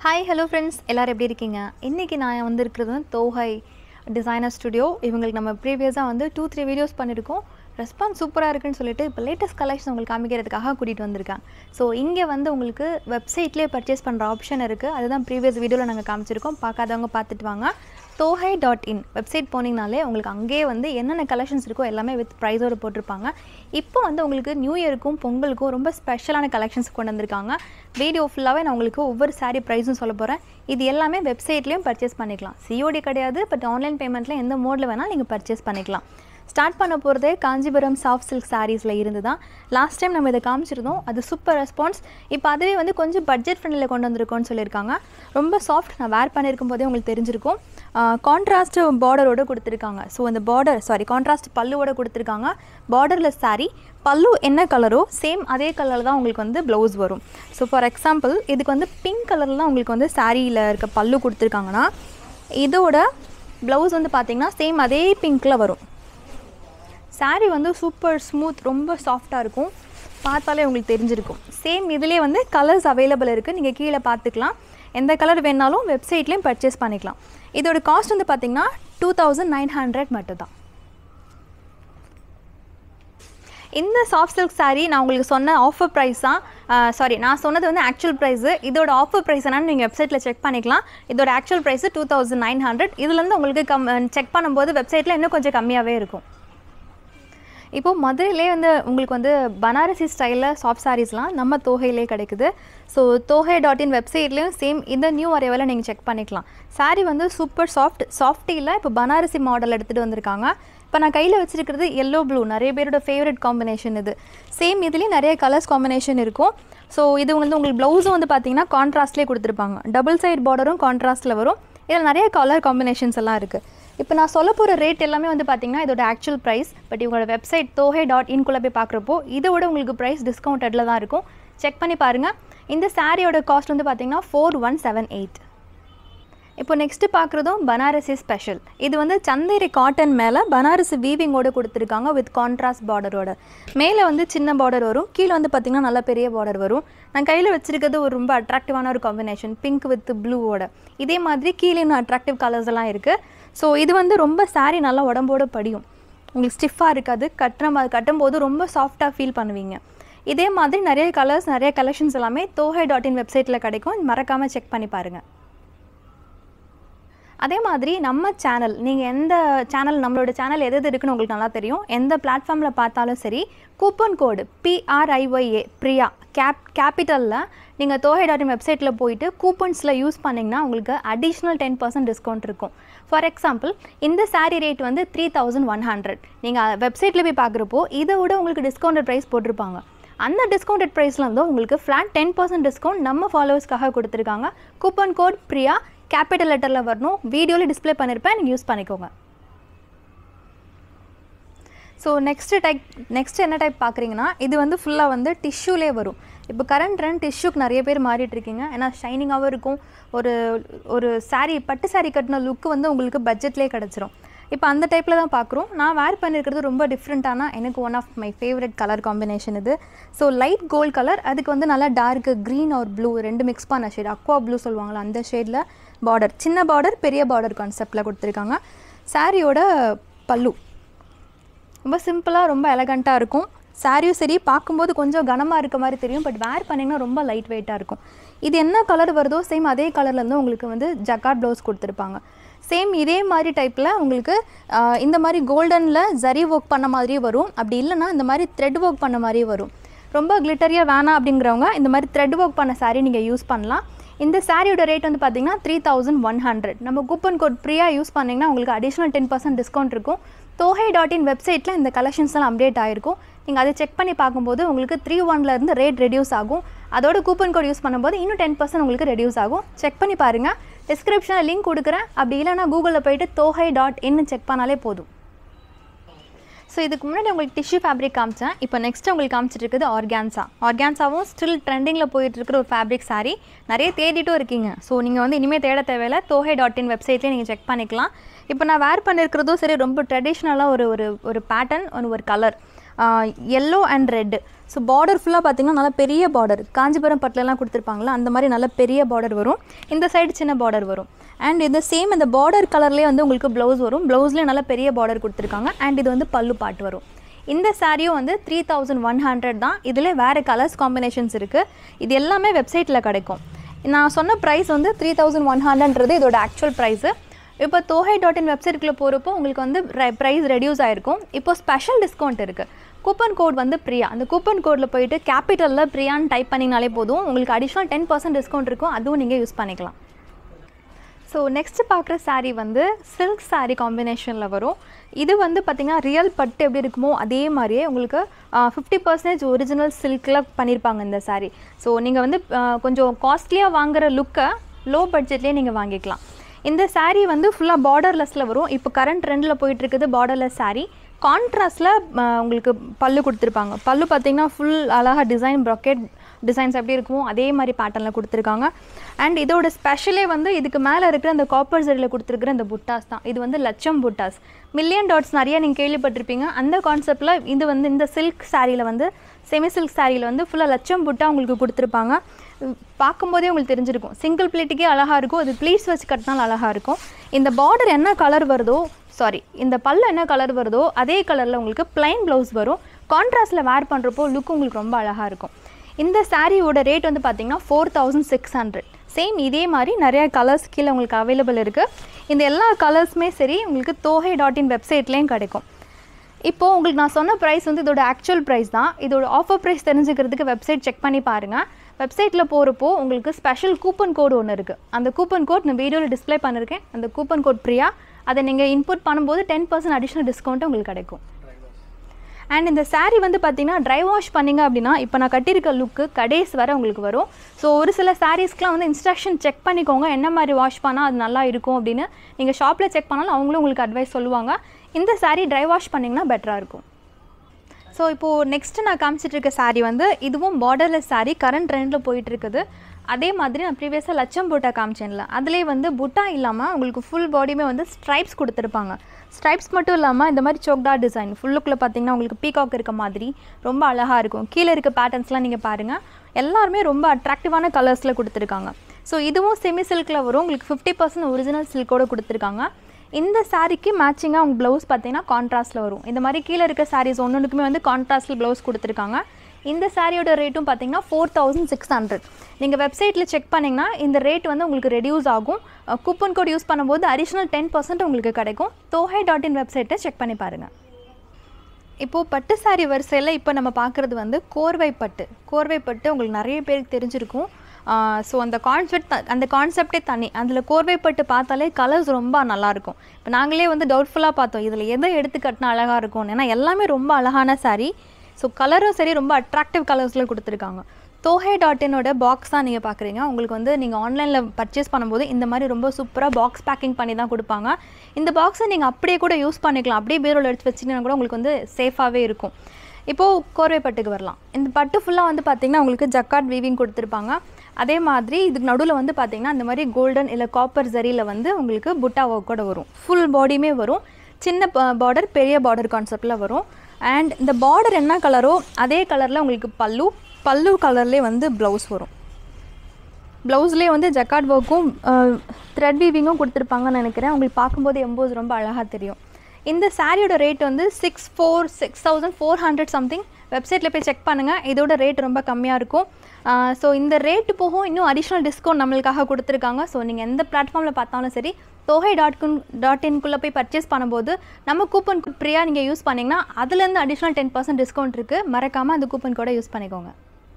hi hello friends எல்லோரும் எப்படி இருக்கீங்க இன்றைக்கி நான் வந்து இருக்கிறது வந்து தோஹை டிசைனர் ஸ்டுடியோ இவங்களுக்கு நம்ம ப்ரீவியஸாக வந்து டூ த்ரீ வீடியோஸ் பண்ணியிருக்கோம் ரெஸ்பான்ஸ் சூப்பராக இருக்குன்னு சொல்லிட்டு இப்போ லேட்டஸ்ட் கலெக்ஷன் உங்களுக்கு காமிக்கிறதுக்காக கூட்டிகிட்டு வந்திருக்கேன் ஸோ இங்கே வந்து உங்களுக்கு வெப்சைட்லேயே பர்ச்சேஸ் பண்ணுற ஆப்ஷன் இருக்குது அதுதான் ப்ரீவியஸ் வீடியோவில் நாங்கள் காமிச்சிருக்கோம் பார்க்காதவங்க பார்த்துட்டு வாங்க தோஹை டாட் இன் வெப்சைட் போனீங்கனாலே உங்களுக்கு அங்கேயே வந்து என்னென்ன கலெக்ஷன்ஸ் இருக்கோ எல்லாமே வித் ப்ரைஸோடு போட்டிருப்பாங்க இப்போ வந்து உங்களுக்கு நியூ இயருக்கும் பொங்கலுக்கும் ரொம்ப ஸ்பெஷலான கலெக்ஷன்ஸ் கொண்டு வந்திருக்காங்க வீடியோ ஃபுல்லாகவே நான் உங்களுக்கு ஒவ்வொரு சாரீ ப்ரைஸும் சொல்ல போகிறேன் இது எல்லாமே வெப்சைட்லேயும் பர்ச்சேஸ் பண்ணிக்கலாம் சிஓடி கிடையாது பட் ஆன்லைன் பேமெண்ட்டில் எந்த மோடில் வேணால் நீங்கள் பர்ச்சேஸ் பண்ணிக்கலாம் ஸ்டார்ட் பண்ண போகிறதே காஞ்சிபுரம் சாஃப்ட் சில்க் சாரீஸில் இருந்து தான் லாஸ்ட் டைம் நம்ம இதை காமிச்சிருந்தோம் அது சூப்பர் ரெஸ்பான்ஸ் இப்போ அதுவே வந்து கொஞ்சம் பட்ஜெட் ஃப்ரெண்டில் கொண்டு வந்திருக்கோன்னு சொல்லியிருக்காங்க ரொம்ப சாஃப்ட் நான் வேர் பண்ணியிருக்கும் போதே உங்களுக்கு தெரிஞ்சிருக்கும் கான்ட்ராஸ்ட் பார்டரோடு கொடுத்துருக்காங்க ஸோ இந்த பார்டர் சாரி கான்ட்ராஸ்ட் பல்லுவோட கொடுத்துருக்காங்க பார்டரில் saree பல்லு என்ன கலரோ சேம் அதே கலரில் தான் உங்களுக்கு வந்து ப்ளவுஸ் வரும் ஸோ ஃபார் எக்ஸாம்பிள் இதுக்கு வந்து பிங்க் கலரில் தான் உங்களுக்கு வந்து சாரியில் இருக்க பல்லு கொடுத்துருக்காங்கன்னா இதோட ப்ளவுஸ் வந்து பார்த்திங்கன்னா சேம் அதே பிங்க்கில் வரும் saree வந்து சூப்பர் ஸ்மூத் ரொம்ப சாஃப்டாக இருக்கும் பார்த்தாலே உங்களுக்கு தெரிஞ்சிருக்கும் சேம் இதிலே வந்து கலர்ஸ் அவைலபிள் இருக்குது நீங்கள் கீழே பார்த்துக்கலாம் எந்த கலர் வேணாலும் வெப்சைட்லேயும் பர்ச்சேஸ் பண்ணிக்கலாம் இதோட காஸ்ட் வந்து பார்த்திங்கன்னா டூ தௌசண்ட் நைன் ஹண்ட்ரட் மட்டும் தான் இந்த சாஃப்ட் சில்க் saree நான் உங்களுக்கு சொன்ன ஆஃபர் ப்ரைஸ் தான் சாரி நான் சொன்னது வந்து ஆக்சுவல் ப்ரைஸு இதோட ஆஃபர் ப்ரைஸ் என்னன்னு நீங்கள் வெப்சைட்டில் செக் பண்ணிக்கலாம் இதோட actual price two thousand nine hundred இதுலேருந்து உங்களுக்கு கம் செக் பண்ணும்போது வெப்சைட்டில் இன்னும் கொஞ்சம் கம்மியாகவே இருக்கும் இப்போது மதுரையிலே வந்து உங்களுக்கு வந்து பனாரசி ஸ்டைலில் சாஃப்ட் சாரீஸ்லாம் நம்ம தோகையிலே கிடைக்குது ஸோ தோஹை டாட் இன் வெப்சைட்லேயும் சேம் இந்த நியூ அரைவலை நீங்கள் செக் பண்ணிக்கலாம் saree வந்து சூப்பர் சாஃப்ட் சாஃப்டியில் இப்போ பனாரசி மாடல் எடுத்துகிட்டு வந்திருக்காங்க இப்போ நான் கையில் வச்சிருக்கிறது எல்லோ ப்ளூ நிறைய பேரோட ஃபேவரட் காம்பினேஷன் இது சேம் இதுலேயும் நிறைய கலர்ஸ் காம்பினேஷன் இருக்கும் ஸோ இது வந்து உங்களுக்கு ப்ளவுஸும் வந்து பார்த்தீங்கன்னா கான்ட்ராஸ்ட்லேயே கொடுத்துருப்பாங்க டபுள் சைட் பார்டரும் கான்ட்ராஸ்ட்டில் வரும் இதில் நிறைய கலர் காம்பினேஷன்ஸ் எல்லாம் இருக்குது இப்போ நான் சொல்ல போகிற ரேட் எல்லாமே வந்து பார்த்தீங்கன்னா இதோட ஆக்சுவல் ப்ரைஸ் பட் இவங்களோட வெப்சைட் தோஹே டாட் இன்குள்ளே போய் பார்க்குறப்போ இதை விட உங்களுக்கு ப்ரைஸ் டிஸ்கவுண்டடில் தான் இருக்கும் செக் பண்ணி பாருங்கள் இந்த சாரியோட காஸ்ட் வந்து பார்த்தீங்கன்னா ஃபோர் ஒன் செவன் எயிட் இப்போ நெக்ஸ்ட்டு பார்க்குறதும் பனாரசி ஸ்பெஷல் இது வந்து சந்தேரி காட்டன் மேலே பனாரசி வீவிங்கோட கொடுத்துருக்காங்க வித் கான்ட்ராஸ்ட் பார்டரோட மேலே வந்து சின்ன பார்டர் வரும் கீழே வந்து பார்த்திங்கன்னா நல்ல பெரிய பார்டர் வரும் நான் கையில் வச்சிருக்கிறது ஒரு ரொம்ப அட்ராக்டிவான ஒரு காம்பினேஷன் பிங்க் வித் ப்ளூவோட இதே மாதிரி கீழே இன்னும் அட்ராக்டிவ் கலர்ஸ் எல்லாம் இருக்குது ஸோ இது வந்து ரொம்ப saree நல்லா உடம்போட படியும் உங்களுக்கு ஸ்டிஃபாக இருக்காது கட்டுற மாதிரி கட்டும்போது ரொம்ப சாஃப்டாக ஃபீல் பண்ணுவீங்க இதே மாதிரி நிறைய கலர்ஸ் நிறைய கலெக்ஷன்ஸ் எல்லாமே தோஹை டாட் இன் வெப்சைட்டில் கிடைக்கும் மறக்காமல் செக் பண்ணி பாருங்கள் அதே மாதிரி நம்ம சேனல் நீங்கள் எந்த சேனல் நம்மளோட சேனல் எது எது இருக்குன்னு உங்களுக்கு நல்லா தெரியும் எந்த பிளாட்ஃபார்மில் பார்த்தாலும் சரி coupon code P R I Y A Priya cap கேபிட்டலில் நீங்கள் தோஹை டாட் வெப்சைட்டில் போயிட்டு கூப்பன்ஸில் யூஸ் பண்ணிங்கன்னா உங்களுக்கு அடிஷ்னல் டென் பர்சன்ட் டிஸ்கவுண்ட் இருக்கும் ஃபார் எக்ஸாம்பிள் இந்த saree ரேட் வந்து த்ரீ தௌசண்ட் ஒன் ஹண்ட்ரட் நீங்கள் வெப்சைட்டில் போய் பார்க்குறப்போ இதை விட உங்களுக்கு டிஸ்கவுண்டட் ப்ரைஸ் போட்டிருப்பாங்க அந்த டிஸ்கவுண்டட் ப்ரைஸில் வந்து உங்களுக்கு ஃப்ளாட் டென் பர்சன்ட் டிஸ்கவுண்ட் நம்ம ஃபாலோவர்ஸ்க்காக கொடுத்துருக்காங்க கூப்பன் கோட் பிரியா கேபிட்டல் லெட்டரில் வரணும் வீடியோவில் டிஸ்ப்ளே பண்ணியிருப்பேன் நீங்கள் யூஸ் பண்ணிக்கோங்க ஸோ நெக்ஸ்ட்டு டைப் நெக்ஸ்ட் என்ன டைப் பார்க்குறீங்கன்னா இது வந்து ஃபுல்லாக வந்து டிஷ்யூலே வரும் இப்போ கரண்ட் ட்ரெண்ட் டிஷ்யூக்கு நிறைய பேர் மாறிட்டு இருக்கீங்க ஏன்னா ஷைனிங்காகவும் இருக்கும் ஒரு ஒரு saree பட்டு saree கட்டின லுக்கு வந்து உங்களுக்கு பட்ஜெட்லேயே கிடச்சிரும் இப்போ அந்த டைப்பில் தான் பார்க்குறோம் நான் வேர் பண்ணியிருக்கிறது ரொம்ப டிஃப்ரெண்ட்டான எனக்கு one of my favourite colour combination இது ஸோ லைட் கோல்ட் கலர் அதுக்கு வந்து நல்லா டார்க் க்ரீன் ஒரு ப்ளூ ரெண்டு மிக்ஸ் பண்ண ஷேட் அக்வா ப்ளூ சொல்லுவாங்களா அந்த ஷேடில் பார்டர் சின்ன பார்டர் பெரிய பார்டர் கான்செப்டில் கொடுத்துருக்காங்க சாரியோட பல்லு ரொம்ப சிம்பிளாக ரொம்ப எலகண்ட்டாக இருக்கும் சாரியும் சரி பார்க்கும்போது கொஞ்சம் கனமாக இருக்க மாதிரி தெரியும் பட் வேர் பண்ணிங்கன்னா ரொம்ப லைட் வெயிட்டாக இருக்கும் இது என்ன கலர் வருதோ சேம் அதே கலர்லேருந்து உங்களுக்கு வந்து ஜக்கார்ட் ப்ளவுஸ் கொடுத்துருப்பாங்க சேம் இதே மாதிரி டைப்பில் உங்களுக்கு ஆஹ், இந்த மாதிரி கோல்டனில் ஜரி ஒர்க் பண்ண மாதிரியே வரும் அப்படி இல்லைன்னா இந்த மாதிரி த்ரெட் ஒர்க் பண்ண மாதிரியே வரும் ரொம்ப கிளிட்டரியாக வேணாம் அப்படிங்கிறவங்க இந்த மாதிரி த்ரெட் ஒர்க் பண்ண saree நீங்கள் யூஸ் பண்ணலாம் இந்த சாரியோட ரேட் வந்து பார்த்தீங்கன்னா த்ரீ தௌசண்ட் ஒன் ஹண்ட்ரட் நம்ம கூப்பன் கோட் ஃப்ரீயாக யூஸ் பண்ணிங்கன்னா உங்களுக்கு அடிஷ்னல் டென் பர்சன்ட் டிஸ்கவுண்ட் இருக்கும் தோஹை டாட் இன் வெப்சைட்டில் இந்த கலெக்ஷன்ஸ் எல்லாம் அப்டேட் ஆகிருக்கும் நீங்கள் அதை செக் பண்ணி பார்க்கும்போது உங்களுக்கு த்ரீ இருந்து ரேட் ரெடியூஸ் ஆகும் அதோட கூப்பன் கோட் யூஸ் பண்ணும்போது இன்னும் டென் பர்சன்ட் உங்களுக்கு ரெடியூஸ் ஆகும் செக் பண்ணி பாருங்கள் டிஸ்கிரிப்ஷனில் லிங்க் கொடுக்குறேன் அப்படி இல்லைனா கூகுளில் போயிட்டு தோஹை டாட் இன்னு செக் பண்ணாலே போதும் ஸோ இதுக்கு முன்னாடி உங்களுக்கு டிஷ்யூ ஃபேப்ரிக் காமிச்சேன் இப்போ நெக்ஸ்ட் உங்களுக்கு காமிச்சிட்டு இருக்குது ஆர்கான்ஸா ஆர்கான்ஸாவும் ஸ்டில் ட்ரெண்டிங்கில் போயிட்டு இருக்கிற ஒரு ஃபேப்ரிக் saree நிறைய தேடிட்டும் இருக்கீங்க ஸோ நீங்கள் வந்து இனிமேல் தேட தேவையில்ல தோஹை டாட் இன் வெப்சைட்லேயே நீங்கள் செக் பண்ணிக்கலாம் இப்போ நான் வேர் பண்ணியிருக்கிறதும் சரி ரொம்ப ட்ரெடிஷ்னலாக ஒரு ஒரு ஒரு பேட்டர்ன் ஒரு ஒரு colour yellow and red so border ஃபுல்லாக பார்த்தீங்கன்னா நல்லா பெரிய பார்டர் காஞ்சிபுரம் பட்டிலலாம் கொடுத்துருப்பாங்களா அந்த மாதிரி நல்ல பெரிய பார்டர் வரும் இந்த சைடு சின்ன பார்டர் வரும் அண்ட் இது சேம் இந்த பார்டர் கலர்லேயே வந்து உங்களுக்கு ப்ளவுஸ் வரும் ப்ளவுஸ்லேயே நல்ல பெரிய பார்டர் கொடுத்துருக்காங்க அண்ட் இது வந்து பல்லு பாட்டு வரும் இந்த சாரியும் வந்து த்ரீ தௌசண்ட் ஒன் ஹண்ட்ரட் தான் இதில் வேறு கலர்ஸ் காம்பினேஷன்ஸ் இருக்குது இது எல்லாமே வெப்சைட்டில் கிடைக்கும் நான் சொன்ன ப்ரைஸ் வந்து த்ரீ தௌசண்ட் ஒன் ஹண்ட்ரட்ன்றது இதோட ஆக்சுவல் ப்ரைஸு இப்போ தோஹை டாட் இன் வெப்சைட்டுக்குள்ளே போகிறப்போ உங்களுக்கு வந்து ப்ரைஸ் ரெடியூஸ் ஆகிருக்கும் இப்போ ஸ்பெஷல் டிஸ்கவுண்ட் இருக்குது கூப்பன் கோட் வந்து பிரியா அந்த கூப்பன் கோடில் போயிட்டு கேபிட்டலில் பிரியான்னு டைப் பண்ணிங்கனாலே போதும் உங்களுக்கு அடிஷ்னல் டென் பர்சன்ட் டிஸ்கவுண்ட் இருக்கும் அதுவும் நீங்கள் யூஸ் பண்ணிக்கலாம் ஸோ நெக்ஸ்ட் பார்க்குற saree வந்து சில்க் saree காம்பினேஷனில் வரும் இது வந்து பார்த்திங்கன்னா ரியல் பட்டு எப்படி இருக்குமோ அதே மாதிரியே உங்களுக்கு ஃபிஃப்டி பர்சன்டேஜ் ஒரிஜினல் சில்கில் பண்ணியிருப்பாங்க இந்த saree ஸோ நீங்கள் வந்து ஆஹ், கொஞ்சம் காஸ்ட்லியாக வாங்குற லுக்கை லோ பட்ஜெட்லேயே நீங்கள் வாங்கிக்கலாம் இந்த saree வந்து ஃபுல்லாக பார்டர்லெஸில் வரும் இப்போ கரண்ட் ட்ரெண்டில் போயிட்டு இருக்குது பார்டர்லெஸ் saree கான்ட்ராஸ்டில் உங்களுக்கு பல்லு கொடுத்துருப்பாங்க பல்லு பார்த்தீங்கன்னா ஃபுல் அழகாக டிசைன் ப்ரொக்கெட் டிசைன்ஸ் எப்படி இருக்குமோ அதே மாதிரி பேட்டர்னில் கொடுத்துருக்காங்க அண்ட் இதோட ஸ்பெஷலே வந்து இதுக்கு மேலே இருக்கிற அந்த காப்பர் சரியில் கொடுத்துருக்குற இந்த புட்டாஸ் தான் இது வந்து லட்சம் புட்டாஸ் மில்லியன் டாட்ஸ் நிறைய நீங்கள் கேள்விப்பட்டிருப்பீங்க அந்த கான்செப்டில் இது வந்து இந்த சில்க் சாரியில் வந்து செமி சில்க் சாரியில் வந்து ஃபுல்லாக லட்சம் புட்டா உங்களுக்கு கொடுத்துருப்பாங்க உம், பார்க்கும்போதே உங்களுக்கு தெரிஞ்சிருக்கும் சிங்கிள் பிளேட்டுக்கே அழகாக இருக்கும் அது ப்ளீட்ஸ் வச்சு கட்டினாலும் அழகாக இருக்கும் இந்த பார்டர் என்ன கலர் வருதோ சாரி இந்த பல்லு என்ன கலர் வருதோ அதே கலரில் உங்களுக்கு plain ப்ளவுஸ் வரும் கான்ட்ராஸ்டில் வேர் பண்ணுறப்போ லுக் உங்களுக்கு ரொம்ப அழகாக இருக்கும் இந்த சாரியோட ரேட் வந்து பார்த்தீங்கன்னா four thousand six hundred same இதே மாதிரி நிறைய கலர்ஸ் கீழே உங்களுக்கு அவைலபிள் இருக்குது இந்த எல்லா கலர்ஸுமே சரி உங்களுக்கு தோஹை டாட் இன் வெப்சைட்லேயும் கிடைக்கும் இப்போது உங்களுக்கு நான் சொன்ன ப்ரைஸ் வந்து இதோட ஆக்சுவல் ப்ரைஸ் தான் இதோட ஆஃபர் ப்ரைஸ் தெரிஞ்சுக்கிறதுக்கு வெப்சைட் செக் பண்ணி பாருங்கள் வெப்சைட்டில் போகிறப்போ உங்களுக்கு ஸ்பெஷல் கூப்பன் கோடு ஒன்று இருக்குது அந்த கூப்பன் கோட் நான் வீடியோவில் டிஸ்ப்ளே பண்ணியிருக்கேன் அந்த கூப்பன் கோட் பிரியா அதை நீங்கள் இன்புட் பண்ணும்போது டென் பர்சன்ட் அடிஷ்னல் டிஸ்கவுண்ட் உங்களுக்கு கிடைக்கும் அண்ட் இந்த saree வந்து பார்த்தீங்கன்னா ட்ரை வாஷ் பண்ணீங்க அப்படின்னா இப்போ நான் கட்டியிருக்க லுக்கு கடைஸ் வரை உங்களுக்கு வரும் ஸோ ஒரு சில சாரீஸ்க்குலாம் வந்து இன்ஸ்ட்ரக்ஷன் செக் பண்ணிக்கோங்க என்ன மாதிரி வாஷ் பண்ணால் அது நல்லா இருக்கும் அப்படின்னு நீங்கள் ஷாப்பில் செக் பண்ணாலும் அவங்களும் உங்களுக்கு அட்வைஸ் சொல்லுவாங்க இந்த saree ட்ரை வாஷ் பண்ணிங்கன்னா பெட்டராக இருக்கும் ஸோ இப்போது நெக்ஸ்ட்டு நான் காமிச்சிட்டு இருக்க saree வந்து இதுவும் பார்டர்லெஸ் saree கரண்ட் ட்ரெண்டில் போயிட்டு இருக்குது அதே மாதிரி நான் ப்ரீவியஸாக லட்சம் புட்டா காமிச்சேன்ல அதுலேயே வந்து புட்டா இல்லாமல் உங்களுக்கு ஃபுல் பாடியுமே வந்து ஸ்ட்ரைப்ஸ் கொடுத்துருப்பாங்க ஸ்ட்ரைப்ஸ் மட்டும் இல்லாமல் இந்த மாதிரி சோக்டா டிசைன் ஃபுல்லுக்குள்ளே பார்த்தீங்கன்னா உங்களுக்கு பீகாக் இருக்க மாதிரி ரொம்ப அழகாக இருக்கும் கீழே இருக்க பேட்டர்ன்ஸ்லாம் நீங்கள் பாருங்கள் எல்லாருமே ரொம்ப அட்ராக்டிவான கலர்ஸில் கொடுத்துருக்காங்க ஸோ இதுவும் செமி சில்கில் வரும் உங்களுக்கு ஃபிஃப்டி பர்சன்ட் ஒரிஜினல் சில்கோட கொடுத்துருக்காங்க இந்த சாரீக்கு மேட்சிங்காக உங்கள் ப்ளவுஸ் பார்த்தீங்கன்னா கான்ட்ராஸ்ட்டில் வரும் இந்த மாதிரி கீழே இருக்க சாரீஸ் ஒன்றுக்குமே வந்து கான்ட்ராஸ்டில் ப்ளவுஸ் கொடுத்துருக்காங்க இந்த சாரியோட ரேட்டும் பார்த்தீங்கன்னா ஃபோர் தௌசண்ட் சிக்ஸ் ஹண்ட்ரட் நீங்கள் வெப்சைட்டில் செக் பண்ணிங்கன்னா இந்த ரேட் வந்து உங்களுக்கு ரெடியூஸ் ஆகும் கூப்பன் கோட் யூஸ் பண்ணும்போது அடிஷ்னல் டென் பர்சன்ட் உங்களுக்கு கிடைக்கும் தோஹை டாட் இன் வெப்சைட்டை செக் பண்ணி பாருங்கள் இப்போது பட்டு சாரி வரிசையில் இப்போ நம்ம பார்க்குறது வந்து கோர்வை பட்டு கோர்வை பட்டு உங்களுக்கு நிறைய பேருக்கு தெரிஞ்சிருக்கும் ஸோ அந்த கான்செப்ட் அந்த கான்செப்டே தனி அதில் கோர்வை பட்டு பார்த்தாலே கலர்ஸ் ரொம்ப நல்லாயிருக்கும் இப்போ நாங்களே வந்து டவுட்ஃபுல்லாக பார்த்தோம் இதில் எதை எடுத்து கட்டினா அழகாக இருக்கும் ஏன்னா எல்லாமே ரொம்ப அழகான saree ஸோ கலரும் சரி ரொம்ப அட்ராக்டிவ் கலர்ஸில் கொடுத்துருக்காங்க தோஹே டாட் இன்னோட பாக்ஸ் தான் நீங்கள் பார்க்குறீங்க உங்களுக்கு வந்து நீங்கள் ஆன்லைனில் பர்ச்சேஸ் பண்ணும்போது இந்த மாதிரி ரொம்ப சூப்பராக பாக்ஸ் பேக்கிங் பண்ணி தான் கொடுப்பாங்க இந்த பாக்ஸை நீங்கள் அப்படியே கூட யூஸ் பண்ணிக்கலாம் அப்படியே பீரோவில் எடுத்து வச்சிங்கன்னா கூட உங்களுக்கு வந்து சேஃபாகவே இருக்கும் இப்போது கோர்வை பட்டுக்கு வரலாம் இந்த பட்டு ஃபுல்லாக வந்து பார்த்திங்கன்னா உங்களுக்கு ஜக்காட் வீவிங் கொடுத்துருப்பாங்க அதே மாதிரி இதுக்கு நடுவில் வந்து பார்த்திங்கன்னா இந்த மாதிரி கோல்டன் இல்லை காப்பர் ஜரியில் வந்து உங்களுக்கு புட்டா ஒர்க் கூட வரும் ஃபுல் பாடியுமே வரும் சின்ன பார்டர் பெரிய பார்டர் கான்செப்டில் வரும் அண்ட் இந்த பார்டர் என்ன கலரோ அதே கலரில் உங்களுக்கு பல்லு பல்லு கலர்லேயே வந்து ப்ளவுஸ் வரும் ப்ளவுஸ்லேயே வந்து ஜக்காட் ஒர்க்கும் த்ரெட் வீவிங்கும் கொடுத்துருப்பாங்கன்னு நினைக்கிறேன் உங்களுக்கு பார்க்கும்போது எம்போஸ் ரொம்ப அழகாக தெரியும் இந்த சாரியோட ரேட் வந்து six four six thousand four hundred something வெப்சைட்டில் போய் செக் பண்ணுங்கள் இதோட ரேட் ரொம்ப கம்மியாக இருக்கும் ஸோ இந்த ரேட்டு போகும் இன்னும் அடிஷ்னல் டிஸ்கவுண்ட் நம்மளுக்காக கொடுத்துருக்காங்க ஸோ நீங்கள் எந்த பிளாட்ஃபார்மில் பார்த்தாலும் சரி தொகை டாட் குன் டாட் இன்குள்ளே போய் பர்ச்சேஸ் பண்ணும்போது நம்ம கூப்பன் கோட் ஃப்ரீயா நீங்கள் யூஸ் பண்ணிங்கன்னா அதுலேருந்து அடிஷ்னல் டென் பர்சன்ட் டிஸ்கவுண்ட் இருக்குது மறக்காமல் அந்த கூப்பன் கோடை யூஸ் பண்ணிக்கோங்க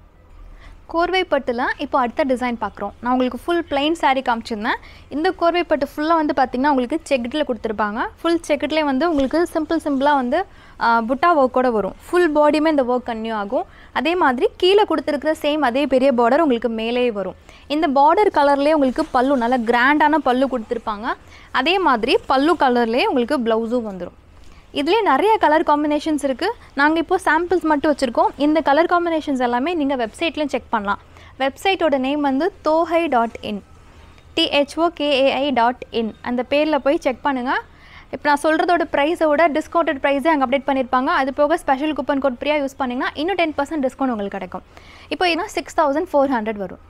கோர்வை பட்டில் இப்போ அடுத்த டிசைன் பார்க்குறோம் நான் உங்களுக்கு ஃபுல் plain saree காமிச்சிருந்தேன் இந்த கோர்வை பட்டு ஃபுல்லாக வந்து பார்த்திங்கன்னா உங்களுக்கு செக்கெட்டில் கொடுத்துருப்பாங்க ஃபுல் செக்கெட்லேயே வந்து உங்களுக்கு சிம்பிள் சிம்பிளாக வந்து ஆ, புட்டா ஒர்க்கோட வரும் ஃபுல் பாடியுமே இந்த ஒர்க் கன்யூ ஆகும் அதே மாதிரி கீழே கொடுத்துருக்குற சேம் அதே பெரிய பார்டர் உங்களுக்கு மேலேயே வரும் இந்த பார்டர் கலர்லேயே உங்களுக்கு பல்லு நல்ல கிராண்டான பல்லு கொடுத்துருப்பாங்க அதே மாதிரி பல்லு கலர்லேயே உங்களுக்கு ப்ளவுஸும் வந்துடும் இதுலேயே நிறைய கலர் காம்பினேஷன்ஸ் இருக்குது நாங்கள் இப்போ சாம்பிள்ஸ் மட்டும் வச்சுருக்கோம் இந்த கலர் காம்பினேஷன்ஸ் எல்லாமே நீங்கள் வெப்சைட்லேயும் செக் பண்ணலாம் வெப்சைட்டோட நேம் வந்து Dhokai dot in D H O K A I dot in அந்த பேரில் போய் செக் பண்ணுங்கள் இப்போ நான் சொல்கிறதோட ப்ரைஸை விட டிஸ்கவுண்டட் ப்ரைஸே அங்கே அப்டேட் பண்ணியிருப்பாங்க அது போக ஸ்பெஷல் கூப்பன் கோட் ஃப்ரீயாக யூஸ் பண்ணிங்கன்னா இன்னும் டென் பர்சன்ட் டிஸ்கவுண்ட் உங்களுக்கு கிடைக்கும் இப்போ இதுனா சிக்ஸ் தௌசண்ட் ஃபோர் ஹண்ட்ரட் வரும்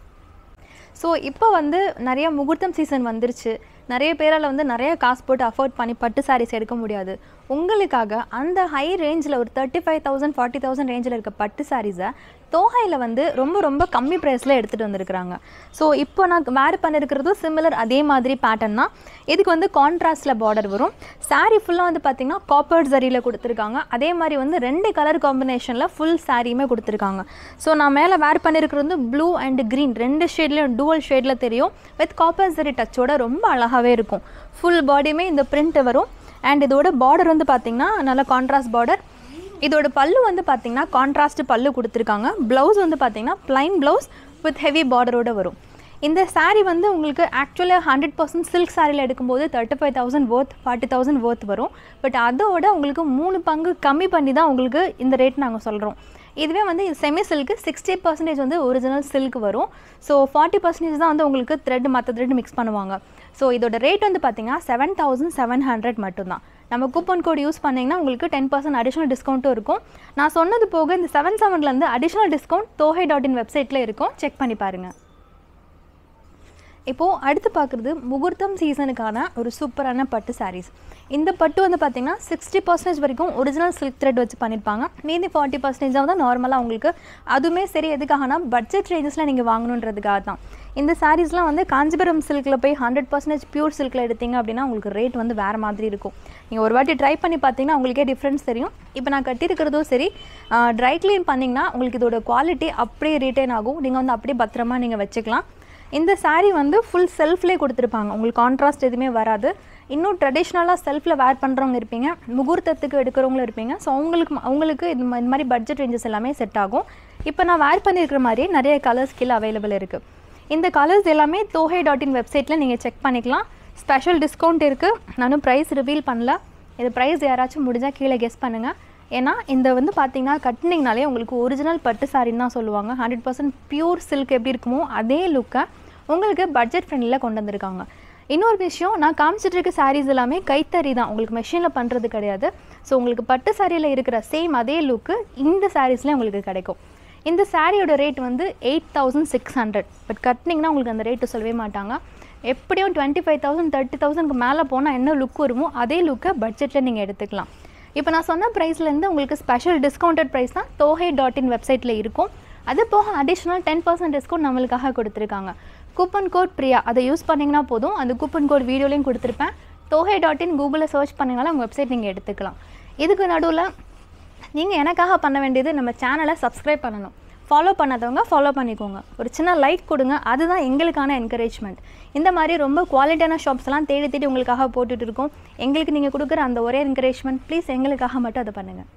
ஸோ இப்போ வந்து நிறைய முகூர்த்தம் சீசன் வந்துருச்சு நிறைய பேரால் வந்து நிறைய காசு போட்டு அஃபோர்ட் பண்ணி பட்டு சாரீஸ் எடுக்க முடியாது உங்களுக்காக அந்த ஹை ரேஞ்சில் ஒரு thirty five thousand forty thousand ரேஞ்சில் இருக்க பட்டு சாரீஸை தோஹையில் வந்து ரொம்ப ரொம்ப கம்மி ப்ரைஸில் எடுத்துகிட்டு வந்திருக்கிறாங்க ஸோ இப்போ நான் வேர் பண்ணிருக்கிறதும் சிமிலர் அதே மாதிரி பேட்டர்ன் தான் இதுக்கு வந்து கான்ட்ராஸ்டில் பார்டர் வரும் saree ஃபுல்லாக வந்து பார்த்திங்கன்னா காப்பர் ஜரியில் கொடுத்துருக்காங்க அதே மாதிரி வந்து ரெண்டு கலர் காம்பினேஷனில் ஃபுல் சாரியுமே கொடுத்துருக்காங்க ஸோ நான் மேலே வேர் பண்ணியிருக்கிறது வந்து ப்ளூ அண்ட் க்ரீன் ரெண்டு ஷேட்லேயும் டூவல் ஷேடில் தெரியும் வித் காப்பர் ஜரி டச்சோட ரொம்ப அழகாகவே இருக்கும் ஃபுல் பாடியுமே இந்த பிரிண்ட் வரும் அண்ட் இதோட பார்டர் வந்து பார்த்திங்கன்னா நல்ல கான்ட்ராஸ்ட் பார்டர் இதோட பல்லு வந்து பார்த்திங்கன்னா கான்ட்ராஸ்ட் பல்லு கொடுத்துருக்காங்க ப்ளவுஸ் வந்து பார்த்திங்கன்னா ப்ளைன் ப்ளவுஸ் வித் ஹெவி பார்டரோட வரும் இந்த saree வந்து உங்களுக்கு ஆக்சுவலாக ஹண்ட்ரட் பர்சன்ட் சில்க் சாரியில் எடுக்கும்போது thirty five thousand worth forty thousand worth வரும் பட் அதோட உங்களுக்கு மூணு பங்கு கம்மி பண்ணி தான் உங்களுக்கு இந்த ரேட் நாங்கள் சொல்கிறோம் இதுவே வந்து செமி சில்க்கு சிக்ஸ்டி பர்சன்டேஜ் வந்து ஒரிஜினல் சில்க் வரும் ஸோ ஃபார்ட்டி பர்சன்டேஜ் தான் வந்து உங்களுக்கு த்ரெட் மற்ற த்ரெட் மிக்ஸ் பண்ணுவாங்க ஸோ இதோட ரேட் வந்து பார்த்தீங்கன்னா செவன் தௌசண்ட் செவன் ஹண்ட்ரட் மட்டும்தான் நம்ம கூப்பன் கோட் யூஸ் பண்ணிங்கன்னா உங்களுக்கு டென் பர்சன்ட் அடிஷனல் டிஸ்கவுண்ட்டும் இருக்கும் நான் சொன்னது போக இந்த செவன் செவன்லேருந்து அடிஷனல் டிஸ்கவுண்ட் தோஹை டாட் இன் வெப்சைட்டில் இருக்கும் செக் பண்ணி பாருங்கள் இப்போது அடுத்து பார்க்குறது முகூர்த்தம் சீசனுக்கான ஒரு சூப்பரான பட்டு சாரீஸ் இந்த பட்டு வந்து பார்த்திங்கன்னா சிக்ஸ்டி பர்சன்டேஜ் வரைக்கும் ஒரிஜினல் சில்க் த்ரெட் வச்சு பண்ணியிருப்பாங்க மீதி ஃபார்ட்டி பர்சன்டேஜாக தான் நார்மலாக உங்களுக்கு அதுவுமே சரி எதுக்காகனா பட்ஜெட் ரேஞ்சஸில் நீங்கள் வாங்கணுன்றதுக்காக தான் இந்த சாரீஸ்லாம் வந்து காஞ்சிபுரம் சில்கில் போய் ஹண்ட்ரட் பர்சன்டேஜ் பியூர் சில்கில் எடுத்தீங்க அப்படின்னா உங்களுக்கு ரேட் வந்து வேறு மாதிரி இருக்கும் நீங்கள் ஒரு வாட்டி ட்ரை பண்ணி பார்த்தீங்கன்னா உங்களுக்கே டிஃப்ரென்ஸ் தெரியும் இப்போ நான் கட்டியிருக்கிறதும் சரி ட்ரை க்ளீன் பண்ணிங்கன்னா உங்களுக்கு இதோட குவாலிட்டி அப்படியே ரீட்டைன் ஆகும் நீங்கள் வந்து அப்படியே பத்திரமா நீங்கள் வச்சுக்கலாம் இந்த saree வந்து ஃபுல் செல்ஃப்லேயே கொடுத்துருப்பாங்க உங்களுக்கு கான்ட்ராஸ்ட் எதுவுமே வராது இன்னும் ட்ரெடிஷ்னலாக செல்ஃபில் வேர் பண்ணுறவங்க இருப்பீங்க முகூர்த்தத்துக்கு எடுக்கிறவங்களும் இருப்பீங்க ஸோ அவங்களுக்கு அவங்களுக்கு இது மா- இந்த மாதிரி பட்ஜெட் ரேஞ்சஸ் எல்லாமே செட் ஆகும் இப்போ நான் வேர் பண்ணியிருக்கிற மாதிரியே நிறைய கலர்ஸ் கீழே அவைலபிள் இருக்குது இந்த கலர்ஸ் எல்லாமே தோஹை டாட் இன் வெப்சைட்டில் நீங்கள் செக் பண்ணிக்கலாம் ஸ்பெஷல் டிஸ்கவுண்ட் இருக்குது நானும் ப்ரைஸ் ரிவீல் பண்ணல இது ப்ரைஸ் யாராச்சும் முடிஞ்சால் கீழே கெஸ் பண்ணுங்கள் ஏன்னா இந்த வந்து பார்த்தீங்கன்னா கட்டினீங்கனாலே உங்களுக்கு ஒரிஜினல் பட்டு சாரின்னு தான் சொல்லுவாங்க ஹண்ட்ரட் பர்சன்ட் பியூர் சில்க் எப்படி இருக்குமோ அதே லுக்கை உங்களுக்கு பட்ஜெட் ஃப்ரெண்ட்லியில் கொண்டு வந்திருக்காங்க இன்னொரு விஷயம் நான் காமிச்சிட்டு இருக்க சாரீஸ் எல்லாமே கைத்தறி தான் உங்களுக்கு மெஷினில் பண்ணுறது கிடையாது ஸோ உங்களுக்கு பட்டு சாரியில் இருக்கிற சேம் அதே லுக்கு இந்த சாரீஸ்லேயும் உங்களுக்கு கிடைக்கும் இந்த சாரியோட ரேட் வந்து eight thousand six hundred but கட்டினீங்கன்னா உங்களுக்கு அந்த ரேட்டு சொல்லவே மாட்டாங்க எப்படியும் டுவெண்ட்டி ஃபைவ் தௌசண்ட் தேர்ட்டி தௌசண்ட்க்கு மேலே போனால் என்ன லுக் வருமோ அதே லுக்கை பட்ஜெட்டில் நீங்கள் எடுத்துக்கலாம் இப்போ நான் சொன்ன ப்ரைஸ்லேருந்து உங்களுக்கு ஸ்பெஷல் டிஸ்கவுண்டட் ப்ரைஸ் தான் தோஹை டாட் இன் வெப்சைட்டில் இருக்கும் அது போக அடிஷ்னல் டென் பர்சன்ட் டிஸ்கவுண்ட் நம்மளுக்காக கொடுத்துருக்காங்க கூப்பன் கோட் பிரியா அதை யூஸ் பண்ணிங்கன்னா போதும் அந்த கூப்பன் கோட் வீடியோலையும் கொடுத்துருப்பேன் தோஹை டாட் இன் கூகுளில் சர்ச் பண்ணிங்கனாலும் உங்கள் வெப்சைட் நீங்கள் எடுத்துக்கலாம் இதுக்கு நடுவில் நீங்கள் எனக்காக பண்ண வேண்டியது நம்ம சேனலை சப்ஸ்கிரைப் பண்ணணும் ஃபாலோ பண்ணாதவங்க ஃபாலோ பண்ணிக்கோங்க ஒரு சின்ன லைக் கொடுங்க அதுதான் எங்களுக்கான என்கரேஜ்மெண்ட் இந்த மாதிரி ரொம்ப குவாலிட்டியான ஷாப்ஸ்லாம் தேடி தேடி உங்களுக்காக போட்டுட்டு இருக்கோம் எங்களுக்கு நீங்கள் கொடுக்குற அந்த ஒரே என்கரேஜ்மெண்ட் ப்ளீஸ் எங்களுக்காக மட்டும் அதை பண்ணுங்கள்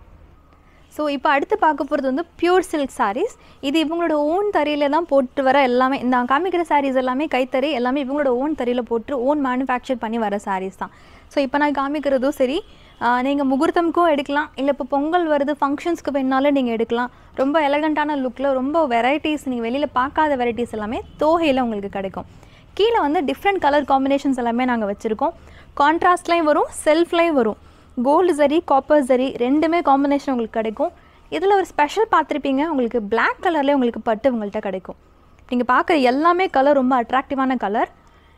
ஸோ இப்போ அடுத்து பார்க்க போகிறது வந்து பியூர் சில்க் sarees இது இவங்களோட ஓன் தறியில் தான் போட்டு வர எல்லாமே இந்த நான் காமிக்கிற sarees எல்லாமே கைத்தறி எல்லாமே இவங்களோட ஓன் தறியில் போட்டு ஓன் மேனுஃபேக்சர் பண்ணி வர sarees தான் ஸோ இப்போ நான் காமிக்கிறதும் சரி நீங்கள் முகூர்த்தமுக்கும் எடுக்கலாம் இல்லை இப்போ பொங்கல் வருது ஃபங்க்ஷன்ஸ்க்கு வேணாலும் நீங்கள் எடுக்கலாம் ரொம்ப எலகண்ட்டான லுக்கில் ரொம்ப வெரைட்டிஸ் நீங்கள் வெளியில் பார்க்காத வெரைட்டிஸ் எல்லாமே தோகையில் உங்களுக்கு கிடைக்கும் கீழே வந்து டிஃப்ரெண்ட் கலர் காம்பினேஷன்ஸ் எல்லாமே நாங்கள் வச்சுருக்கோம் கான்ட்ராஸ்ட்லேயும் வரும் செல்ஃப்லேயும் வரும் கோல்டு சரி காப்பர் சரி ரெண்டுமே காம்பினேஷன் உங்களுக்கு கிடைக்கும் இதில் ஒரு ஸ்பெஷல் பார்த்துருப்பீங்க உங்களுக்கு Black கலர்லேயே உங்களுக்கு பட்டு உங்கள்கிட்ட கிடைக்கும் நீங்கள் பார்க்குற எல்லாமே கலர் ரொம்ப அட்ராக்டிவான கலர்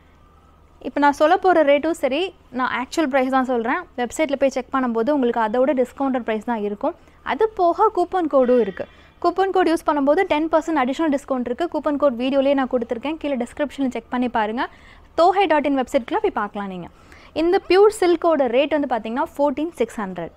இப்போ நான் சொல்ல போகிற ரேட்டும் சரி நான் ஆக்சுவல் ப்ரைஸ் தான் சொல்கிறேன் வெப்சைட்டில் போய் செக் பண்ணும்போது உங்களுக்கு அதோட டிஸ்கவுண்டட் ப்ரைஸ் தான் இருக்கும் அது போக கூப்பன் கோடும் இருக்குது கூப்பன் கோட் யூஸ் பண்ணும்போது டென் பர்சன்ட் அடிஷனல் டிஸ்கவுண்ட் இருக்குது கூப்பன் கோட் வீடியோலேயே நான் கொடுத்துருக்கேன் கீழே டிஸ்கிரிப்ஷனில் செக் பண்ணி பாருங்கள் தோஹை டாட் இன் வெப்சைட்குள்ளே போய் பார்க்கலாம் நீங்கள் இந்த பியூர் சில்கோட ரேட் வந்து பார்த்தீங்கன்னா ஃபோர்டீன் சிக்ஸ் ஹண்ட்ரட்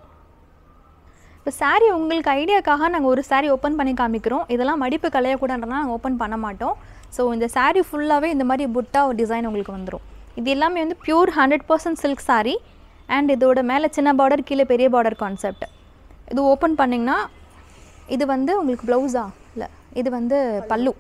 இப்போ saree உங்களுக்கு ஐடியாக்காக நாங்கள் ஒரு saree ஓப்பன் பண்ணி காமிக்கிறோம் இதெல்லாம் மடிப்பு கலையக்கூடாதுனா நாங்கள் ஓப்பன் பண்ண மாட்டோம் ஸோ இந்த saree ஃபுல்லாகவே இந்த மாதிரி புட்டா ஒரு டிசைன் உங்களுக்கு வந்துடும் இது எல்லாமே வந்து pure hundred percent silk saree and இதோட மேலே சின்ன பார்டர் கீழே பெரிய பார்டர் கான்செப்ட் இது ஓப்பன் பண்ணிங்கன்னா இது வந்து உங்களுக்கு ப்ளவுஸா இல்லை இது வந்து பல்லு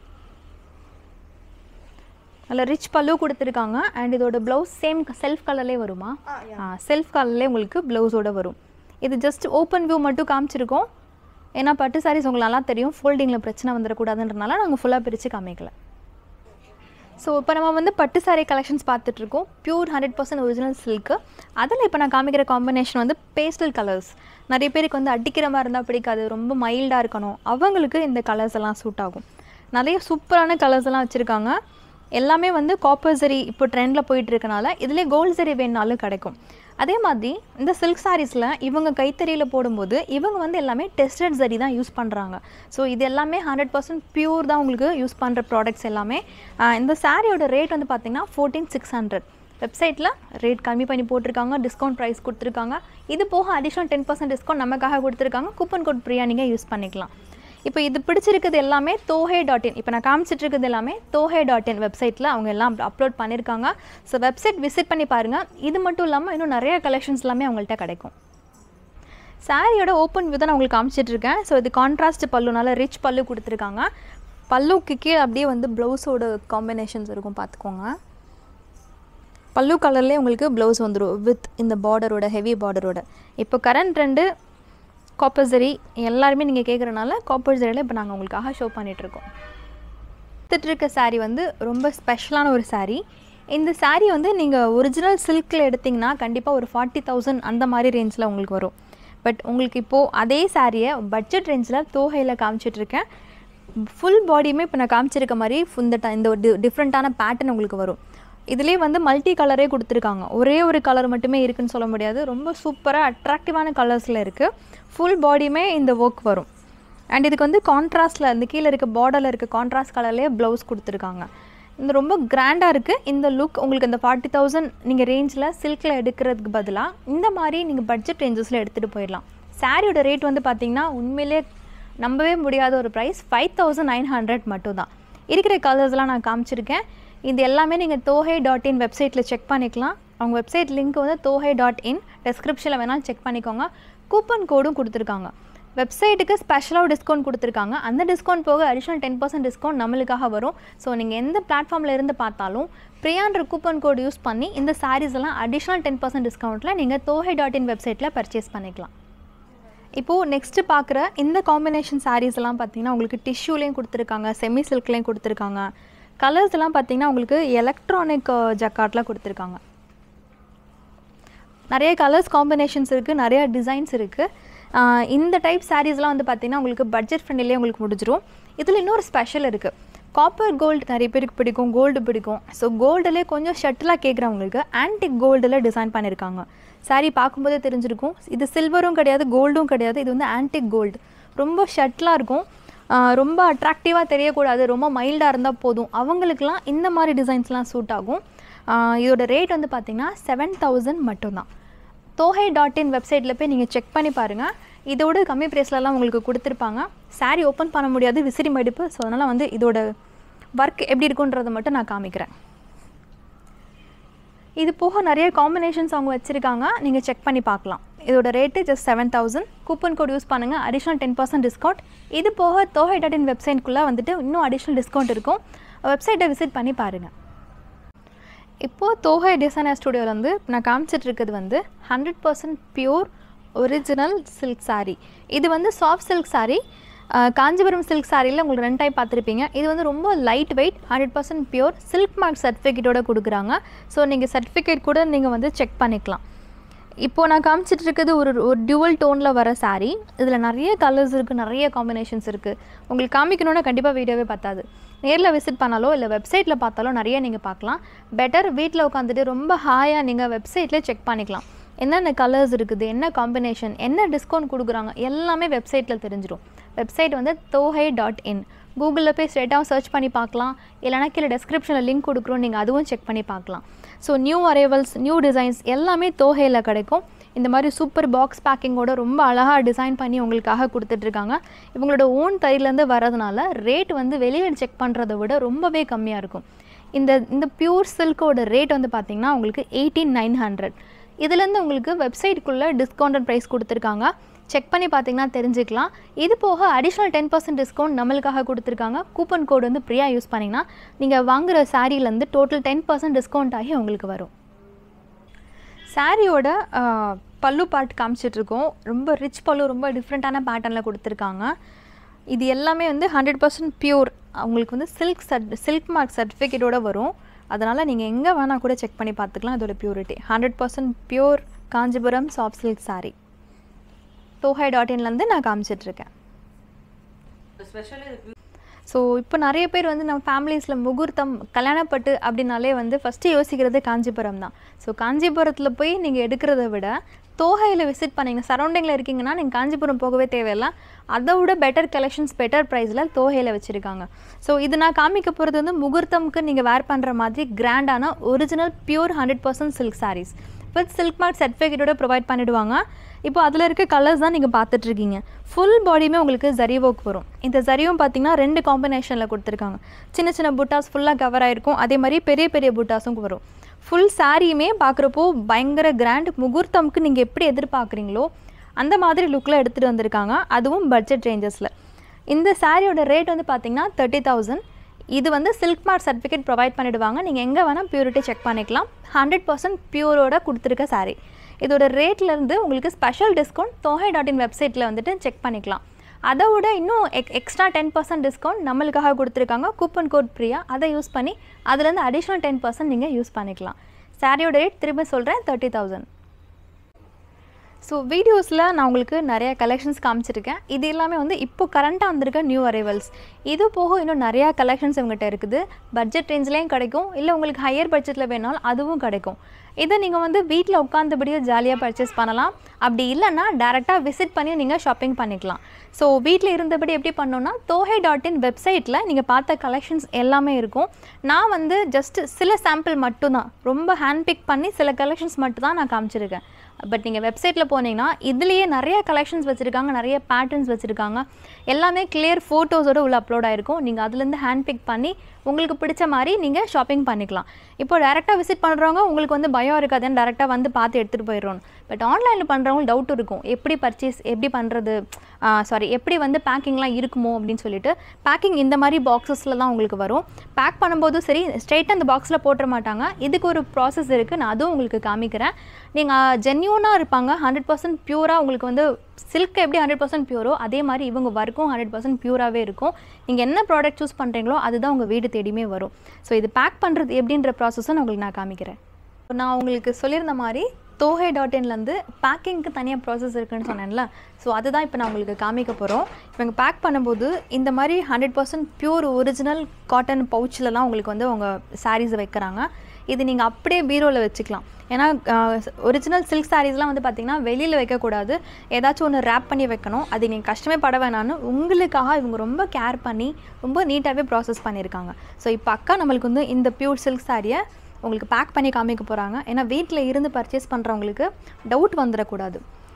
நல்ல ரிச் பல்லு கொடுத்துருக்காங்க அண்ட் இதோட ப்ளவுஸ் சேம் செல்ஃப் கலர்லேயே வருமா ஆ செல்ஃப் கலர்லேயே உங்களுக்கு ப்ளவுஸோட வரும் இது ஜஸ்ட் ஓப்பன் வியூ மட்டும் காமிச்சிருக்கோம் ஏன்னா பட்டு சாரீஸ் உங்களுக்கு நல்லா தெரியும் ஃபோல்டிங்கில் பிரச்சனை வந்துடக்கூடாதுன்றனால நாங்கள் ஃபுல்லாக பிரித்து காமிக்கல ஸோ இப்போ நம்ம வந்து பட்டு saree கலெக்ஷன்ஸ் பார்த்துட்ருக்கோம் pure hundred percent original silk அதில் இப்போ நான் காமிக்கிற காம்பினேஷன் வந்து பேஸ்டல் கலர்ஸ் நிறைய பேருக்கு வந்து அடிக்கிற மாதிரி இருந்தால் பிடிக்காது ரொம்ப மைல்டாக இருக்கணும் அவங்களுக்கு இந்த கலர்ஸ் எல்லாம் சூட் ஆகும் நிறைய சூப்பரான கலர்ஸ் எல்லாம் வச்சுருக்காங்க எல்லாமே வந்து காப்பர் சரி இப்போ ட்ரெண்டில் போயிட்டு இருக்கனால இதிலே கோல்ட் சரி வேணுனாலும் கிடைக்கும் அதே மாதிரி இந்த சில்க் சாரீஸில் இவங்க கைத்தறியில் போடும்போது இவங்க வந்து எல்லாமே டெஸ்டட் சரி தான் யூஸ் பண்ணுறாங்க ஸோ இது எல்லாமே ஹண்ட்ரட் பர்சன்ட் பியூர் தான் உங்களுக்கு யூஸ் பண்ணுற ப்ராடக்ட்ஸ் எல்லாமே ஆஹ் இந்த சாரியோட ரேட் வந்து பார்த்திங்கன்னா ஃபோர்டீன் சிக்ஸ் ஹண்ட்ரட் வெப்சைட்டில் ரேட் கம்மி பண்ணி போட்டிருக்காங்க டிஸ்கவுண்ட் ப்ரைஸ் கொடுத்துருக்காங்க இது போக அடிஷ்னல் டென் பர்சன்ட் டிஸ்கவுண்ட் நமக்காக கொடுத்துருக்காங்க கூப்பன் கோட் ஃப்ரீயாக நீங்கள் யூஸ் பண்ணிக்கலாம் இப்போ இது பிடிச்சிருக்குது எல்லாமே தோஹே டாட் இன் இப்போ நான் காமிச்சிட்டு இருக்கிறது எல்லாமே தோஹே டாட் இன் வெப்சைட்டில் அவங்க எல்லாம் அப்லோட் பண்ணியிருக்காங்க ஸோ வெப்சைட் விசிட் பண்ணி பாருங்கள் இது மட்டும் இல்லாமல் இன்னும் நிறைய கலெக்ஷன்ஸ் எல்லாமே அவங்கள்ட்ட கிடைக்கும் சாரியோட ஓப்பன் வியூ தான் நான் உங்களுக்கு காமிச்சிட்டு இருக்கேன் ஸோ இது கான்ட்ராஸ்ட் பல்லுனால ரிச் பல்லு கொடுத்துருக்காங்க பல்லுக்கு கீழே அப்படியே வந்து ப்ளவுஸோட காம்பினேஷன்ஸ் இருக்கும் பார்த்துக்கோங்க பல்லு கலர்லேயே உங்களுக்கு ப்ளவுஸ் வந்துடும் வித் இந்த பார்டரோட ஹெவி பார்டரோட இப்போ கரண்ட் ட்ரெண்டு காப்பர் சரி எல்லாருமே நீங்கள் கேட்குறனால காப்பர் சரியில் இப்போ நாங்கள் உங்களுக்காக ஷோ பண்ணிகிட்ருக்கோம் பார்த்துட்டு இருக்க saree வந்து ரொம்ப ஸ்பெஷலான ஒரு saree இந்த saree வந்து நீங்கள் ஒரிஜினல் சில்கில் எடுத்திங்கன்னா கண்டிப்பாக ஒரு ஃபார்ட்டி தௌசண்ட் அந்த மாதிரி ரேஞ்சில் உங்களுக்கு வரும் பட் உங்களுக்கு இப்போது அதே சாரியை பட்ஜெட் ரேஞ்சில் தோகையில் காமிச்சிட்ருக்கேன் ஃபுல் பாடியுமே இப்போ நான் காமிச்சிருக்க மாதிரி இந்த ட- இந்த ஒரு டிஃப்ரெண்ட்டான பேட்டர்ன் உங்களுக்கு வரும் இதுலேயே வந்து மல்டி கலரே கொடுத்துருக்காங்க ஒரே ஒரு கலர் மட்டுமே இருக்குன்னு சொல்ல முடியாது ரொம்ப சூப்பராக அட்ராக்டிவான கலர்ஸில் இருக்குது ஃபுல் பாடியுமே இந்த ஒர்க் வரும் அண்ட் இதுக்கு வந்து கான்ட்ராஸ்டில் இந்த கீழே இருக்க பார்டரில் இருக்க கான்ட்ராஸ்ட் கலர்லேயே ப்ளவுஸ் கொடுத்துருக்காங்க இந்த ரொம்ப கிராண்டாக இருக்குது இந்த லுக் உங்களுக்கு இந்த ஃபார்ட்டி தௌசண்ட் நீங்கள் ரேஞ்சில் சில்கில் எடுக்கிறதுக்கு பதிலாக இந்த மாதிரி நீங்கள் பட்ஜெட் ரேஞ்சஸில் எடுத்துகிட்டு போயிடலாம் சாரியோட ரேட் வந்து பார்த்தீங்கன்னா உண்மையிலே நம்பவே முடியாத ஒரு price five thousand nine hundred மட்டும் தான் இருக்கிற கலர்ஸ்லாம் நான் காமிச்சிருக்கேன் இது எல்லாமே நீங்கள் தோஹை டாட் இன் வெப்சைட்டில் செக் பண்ணிக்கலாம் அவங்க வெப்சைட் லிங்க் வந்து தோஹை டாட் இன் டெஸ்கிரிப்ஷனில் வேணாலும் செக் பண்ணிக்கோங்க கூப்பன் கோடும் கொடுத்துருக்காங்க வெப்சைட்டுக்கு ஸ்பெஷலாக டிஸ்கவுண்ட் கொடுத்துருக்காங்க அந்த டிஸ்கவுண்ட் போக அடிஷனல் டென் பர்சன்ட் டிஸ்கவுண்ட் நம்மளுக்காக வரும் ஸோ நீங்கள் எந்த பிளாட்ஃபார்மில் இருந்து பார்த்தாலும் பிரியான்ற கூப்பன் கோட் யூஸ் பண்ணி இந்த சாரீஸ் எல்லாம் அடிஷனல் டென் பர்சன்ட் டிஸ்கவுண்ட்டில் நீங்கள் தோஹை டாட் இன் வெப்சைட்டில் பர்ச்சேஸ் பண்ணிக்கலாம் இப்போது நெக்ஸ்ட்டு பார்க்குற இந்த காம்பினேஷன் sarees எல்லாம் பார்த்தீங்கன்னா உங்களுக்கு டிஷ்யூலேயும் கொடுத்துருக்காங்க செமி சில்க்லேயும் கொடுத்துருக்காங்க கலர்ஸ் எல்லாம் பார்த்தீங்கன்னா உங்களுக்கு எலக்ட்ரானிக் ஜக்கார்ட்லாம் கொடுத்துருக்காங்க நிறைய கலர்ஸ் காம்பினேஷன்ஸ் இருக்குது நிறைய டிசைன்ஸ் இருக்குது இந்த டைப் சாரீஸ்லாம் வந்து பார்த்திங்கன்னா உங்களுக்கு பட்ஜெட் ஃப்ரெண்ட்லேயே உங்களுக்கு முடிஞ்சிரும் இதில் இன்னொரு ஸ்பெஷல் இருக்குது காப்பர் கோல்டு நிறைய பேருக்கு பிடிக்கும் கோல்டு பிடிக்கும் ஸோ கோல்டுலேயே கொஞ்சம் ஷட்டிலாக கேட்குறவங்களுக்கு ஆன்டிக் கோல்டில் டிசைன் பண்ணியிருக்காங்க saree பார்க்கும்போதே தெரிஞ்சிருக்கும் இது சில்வரும் கிடையாது கோல்டும் கிடையாது இது வந்து ஆன்டிக் கோல்டு ரொம்ப ஷட்டிலாக இருக்கும் ஆஹ் ரொம்ப அட்ராக்டிவாக தெரியக்கூடாது ரொம்ப மைல்டாக இருந்தால் போதும் அவங்களுக்குலாம் இந்த மாதிரி டிசைன்ஸ்லாம் சூட் ஆகும் ஆஹ் இதோட ரேட் வந்து பார்த்திங்கன்னா செவன் தௌசண்ட் மட்டும்தான் தோஹை டாட் இன் வெப்சைட்டில் போய் நீங்கள் செக் பண்ணி பாருங்கள் இதோட கம்மி ப்ரைஸ்லலாம் உங்களுக்கு கொடுத்துருப்பாங்க saree ஓப்பன் பண்ண முடியாது விசிறி மடிப்பு ஸோ அதனால் வந்து இதோட ஒர்க் எப்படி இருக்குன்றதை மட்டும் நான் காமிக்கிறேன் இது போக நிறைய காம்பினேஷன்ஸ் அவங்க வச்சுருக்காங்க நீங்கள் செக் பண்ணி பார்க்கலாம் இதோட rate just seven thousand coupon code use பண்ணுங்கள் அடிஷ்னல் டென் பர்சன்ட் டிஸ்கவுண்ட் இது போக தோஹை டாட் இன் வெப்சைட்குள்ளே வந்துட்டு இன்னும் அடிஷ்னல் டிஸ்கவுண்ட் இருக்கும் வெப்சைட்டை விசிட் பண்ணி பாருங்கள் இப்போது தோஹை டிசைனர் ஸ்டுடியோவில் வந்து நான் காமிச்சிட்டு இருக்கிறது வந்து hundred percent pure original silk saree இது வந்து soft silk saree ah, Kanchipuram silk சாரியில் உங்களுக்கு ரெண்டு டைப் பார்த்துருப்பீங்க இது வந்து ரொம்ப light weight hundred percent pure silk mark சர்டிஃபிகேட்டோட கொடுக்குறாங்க ஸோ நீங்கள் சர்டிஃபிகேட் கூட நீங்கள் வந்து செக் பண்ணிக்கலாம் இப்போ நான் காமிச்சிட்டு இருக்கிறது ஒரு ஒரு டியூவல் டோனில் வர saree இதில் நிறைய கலர்ஸ் இருக்குது நிறைய காம்பினேஷன்ஸ் இருக்குது உங்களுக்கு காமிக்கணுன்னா கண்டிப்பாக வீடியோவே பத்தாது நேரில் விசிட் பண்ணாலோ இல்லை வெப்சைட்டில் பார்த்தாலோ நிறைய நீங்கள் பார்க்கலாம் பெட்டர் வீட்டில் உட்காந்துட்டு ரொம்ப ஹாயாக நீங்கள் வெப்சைட்லேயே செக் பண்ணிக்கலாம் என்னென்ன கலர்ஸ் இருக்குது என்ன காம்பினேஷன் என்ன டிஸ்கவுண்ட் கொடுக்குறாங்க எல்லாமே வெப்சைட்டில் தெரிஞ்சிடும் வெப்சைட் வந்து தோஹை டாட் இன் கூகுளில் போய் ஸ்ட்ரெயிட்டாக சர்ச் பண்ணி பார்க்கலாம் இல்லைனா கீழே டெஸ்கிரிப்ஷனில் லிங்க் கொடுக்குறோம் நீங்கள் அதுவும் செக் பண்ணி பார்க்கலாம் so new arrivals new designs எல்லாமே தோஹையில் கிடைக்கும் இந்த மாதிரி சூப்பர் பாக்ஸ் பேக்கிங்கோட ரொம்ப அழகாக டிசைன் பண்ணி உங்களுக்காக கொடுத்துட்ருக்காங்க இவங்களோட ஓன் தையிலேருந்து வரதுனால ரேட் வந்து வெளியில் செக் பண்ணுறதை விட ரொம்பவே கம்மியாக இருக்கும் இந்த இந்த பியூர் சில்கோட ரேட் வந்து பார்த்திங்கன்னா உங்களுக்கு எயிட்டீன் நைன் ஹண்ட்ரட் இதுலேருந்து உங்களுக்கு வெப்சைட்டுக்குள்ளே டிஸ்கவுண்டட் ப்ரைஸ் கொடுத்துருக்காங்க செக் பண்ணி பார்த்தீங்கன்னா தெரிஞ்சுக்கலாம் இது போக அடிஷ்னல் டென் பர்சன்ட் டிஸ்கவுண்ட் நம்மளுக்காக கொடுத்துருக்காங்க கூப்பன் கோட் வந்து ஃப்ரீயாக யூஸ் பண்ணிங்கன்னா நீங்கள் வாங்குகிற சாரீலேருந்து டோட்டல் டென் பர்சன்ட் டிஸ்கவுண்ட் ஆகி உங்களுக்கு வரும் சாரியோட பல்லு பார்ட் காமிச்சிட்ருக்கோம் ரொம்ப ரிச் பல்லு ரொம்ப டிஃப்ரெண்ட்டான பேட்டர்னில் கொடுத்துருக்காங்க இது எல்லாமே வந்து ஹண்ட்ரட் பர்சன்ட் பியூர் உங்களுக்கு வந்து சில்க் சர்ட் சில்க் மார்க் சர்டிஃபிகேட்டோட வரும் அதனால் நீங்கள் எங்கே வேணால் கூட செக் பண்ணி பார்த்துக்கலாம் அதோட purity hundred percent pure Kanchipuram soft silk saree தோஹை டாட் இன்லேருந்து நான் காமிச்சிட்ருக்கேன் ஸ்பெஷலி ஸோ இப்போ நிறைய பேர் வந்து நம்ம ஃபேமிலிஸில் முகூர்த்தம் கல்யாணப்பட்டு அப்படின்னாலே வந்து ஃபஸ்ட்டு யோசிக்கிறது காஞ்சிபுரம் தான் ஸோ காஞ்சிபுரத்தில் போய் நீங்கள் எடுக்கிறத விட தோகையில் விசிட் பண்ணீங்க சரௌண்டிங்கில் இருக்கீங்கன்னா நீங்கள் காஞ்சிபுரம் போகவே தேவையில்ல அதை விட பெட்டர் கலெக்ஷன்ஸ் பெட்டர் ப்ரைஸில் தோகையில் வச்சுருக்காங்க ஸோ இது நான் காமிக்க போகிறது வந்து முகூர்த்தம்க்கு நீங்கள் வேர் பண்ணுற மாதிரி கிராண்டான original pure hundred percent silk saris with silk mark சர்டிஃபிகேட்டோட ப்ரொவைட் பண்ணிவிடுவாங்க இப்போ அதில் இருக்க கலர்ஸ் தான் நீங்கள் பார்த்துட்ருக்கீங்க ஃபுல் பாடியுமே உங்களுக்கு ஜரி ஒர்க் வரும் இந்த ஜரியும் பார்த்தீங்கன்னா ரெண்டு காம்பினேஷனில் கொடுத்துருக்காங்க சின்ன சின்ன புட்டாஸ் ஃபுல்லாக கவர் ஆகிருக்கும் அதே மாதிரி பெரிய பெரிய புட்டாஸும் வரும் ஃபுல் சாரியுமே பார்க்குறப்போ பயங்கர கிராண்ட் முகூர்த்தம்க்கு நீங்கள் எப்படி எதிர்பார்க்குறீங்களோ அந்த மாதிரி லுக்கில் எடுத்துகிட்டு வந்திருக்காங்க அதுவும் பட்ஜெட் ரேஞ்சஸில் இந்த சாரியோட ரேட் வந்து பார்த்தீங்கன்னா தேர்ட்டி தௌசண்ட் இது வந்து சில்க் மார்க் சர்டிஃபிகேட் ப்ரொவைட் பண்ணிடுவாங்க நீங்கள் எங்கே வேணால் பியூரிட்டி செக் பண்ணிக்கலாம் ஹண்ட்ரட் பர்சன்ட் பியூரோட கொடுத்துருக்க saree இதோட ரேட்லேருந்து உங்களுக்கு ஸ்பெஷல் டிஸ்கவுண்ட் தோஹை டாட் இன் வெப்சைட்டில் வந்துட்டு செக் பண்ணிக்கலாம் அதை விட இன்னும் ex extra ten percent discount நம்மளுக்காக கொடுத்துருக்காங்க கூப்பன் கோட் ஃப்ரீயா அதை யூஸ் பண்ணி அதுலேருந்து அடிஷ்னல் டென் பர்சன்ட் நீங்கள் யூஸ் பண்ணிக்கலாம் சாரியோட ரேட் திரும்ப சொல்கிறேன் தேர்ட்டி தௌசண்ட் ஸோ வீடியோஸில் நான் உங்களுக்கு நிறைய கலெக்ஷன்ஸ் காமிச்சிருக்கேன் இது எல்லாமே வந்து இப்போ கரண்ட்டாக வந்திருக்க நியூ அரைவல்ஸ் இது போக இன்னும் நிறையா கலெக்ஷன்ஸ் இவங்ககிட்ட இருக்குது பட்ஜெட் ரேஞ்ச்லேயும் கிடைக்கும் இல்லை உங்களுக்கு ஹையர் பட்ஜெட்டில் வேணாலும் அதுவும் கிடைக்கும் இதை நீங்கள் வந்து வீட்டில் உட்காந்தபடியே ஜாலியாக பர்ச்சேஸ் பண்ணலாம் அப்படி இல்லைன்னா டேரெக்டாக விசிட் பண்ணி நீங்கள் ஷாப்பிங் பண்ணிக்கலாம் ஸோ வீட்டில் இருந்தபடி எப்படி பண்ணோன்னா தோஹை டாட் இன் வெப்சைட்டில் நீங்கள் பார்த்த கலெக்ஷன்ஸ் எல்லாமே இருக்கும் நான் வந்து ஜஸ்ட் சில சாம்பிள் மட்டும்தான் ரொம்ப ஹேண்ட் பிக் பண்ணி சில கலெக்ஷன்ஸ் மட்டும் தான் நான் காமிச்சிருக்கேன் பட் நீங்கள் வெப்சைட்டில் போனீங்கன்னா இதுலேயே நிறைய கலெக்ஷன்ஸ் வச்சுருக்காங்க நிறைய பேட்டர்ன்ஸ் வச்சுருக்காங்க எல்லாமே கிளியர் ஃபோட்டோஸோட உள்ள அப்லோட் ஆயிருக்கும் நீங்கள் அதுலேருந்து ஹேண்ட் பிக் பண்ணி உங்களுக்கு பிடிச்ச மாதிரி நீங்கள் ஷாப்பிங் பண்ணிக்கலாம் இப்போ டேரெக்டாக விசிட் பண்ணுறவங்க உங்களுக்கு வந்து பயம் இருக்காதுன்னு டேரெக்டாக வந்து பார்த்து எடுத்துகிட்டு போயிடுறோம் பட் ஆன்லைனில் பண்ணுறவங்க டவுட் இருக்கும் எப்படி பர்ச்சேஸ் எப்படி பண்ணுறது சாரி எப்படி வந்து பேக்கிங்லாம் இருக்குமோ அப்படின்னு சொல்லிட்டு பேக்கிங் இந்த மாதிரி பாக்ஸஸில் தான் உங்களுக்கு வரும் பேக் பண்ணும்போதும் சரி ஸ்ட்ரெயிட்டாக அந்த பாக்ஸில் போட்டுற மாட்டாங்க இதுக்கு ஒரு ப்ராசஸ் இருக்குது நான் அதுவும் உங்களுக்கு காமிக்கிறேன் நீங்கள் ஜென்யூனாக இருப்பாங்க ஹண்ட்ரட் பர்சன்ட் பியூராக உங்களுக்கு வந்து சில்க் எப்படி ஹண்ட்ரட் பர்சன்ட் பியூரோ அதே மாதிரி இவங்க ஒர்க்கும் ஹண்ட்ரட் பர்சன்ட் பியூராகவே இருக்கும் நீங்கள் என்ன ப்ராடக்ட் சூஸ் பண்ணுறீங்களோ அதுதான் உங்கள் வீடு தேடியுமே வரும் ஸோ இது பேக் பண்ணுறது எப்படின்ற ப்ராசஸும் நான் உங்களுக்கு நான் காமிக்கிறேன் நான் உங்களுக்கு சொல்லியிருந்த மாதிரி தோஹை டாட் இன்லேருந்து பேக்கிங்க்கு தனியாக ப்ராசஸ் இருக்குன்னு சொன்னேன்ல ஸோ அதுதான் இப்போ நான் உங்களுக்கு காமிக்க போகிறோம் இவங்க பேக் பண்ணும்போது இந்த மாதிரி hundred percent pure original cotton பவுச்சிலலாம் உங்களுக்கு வந்து உங்கள் சாரீஸ் வைக்கிறாங்க இது நீங்கள் அப்படியே பீரோவில் வச்சுக்கலாம் ஏன்னா ஒரிஜினல் சில்க் சாரீஸ்லாம் வந்து பார்த்திங்கன்னா வெளியில் வைக்கக்கூடாது ஏதாச்சும் ஒன்று ரேப் பண்ணி வைக்கணும் அது நீங்கள் கஷ்டமே பட வேணான்னு உங்களுக்காக இவங்க ரொம்ப கேர் பண்ணி ரொம்ப நீட்டாகவே ப்ராசஸ் பண்ணியிருக்காங்க ஸோ இப்போ அக்கா நம்மளுக்கு வந்து இந்த பியூர் சில்க் சாரியை உங்களுக்கு பேக் பண்ணி காமிக்க போகிறாங்க ஏன்னா வீட்டில் இருந்து பர்ச்சேஸ் பண்ணுறவங்களுக்கு டவுட் வந்துடக்கூடாது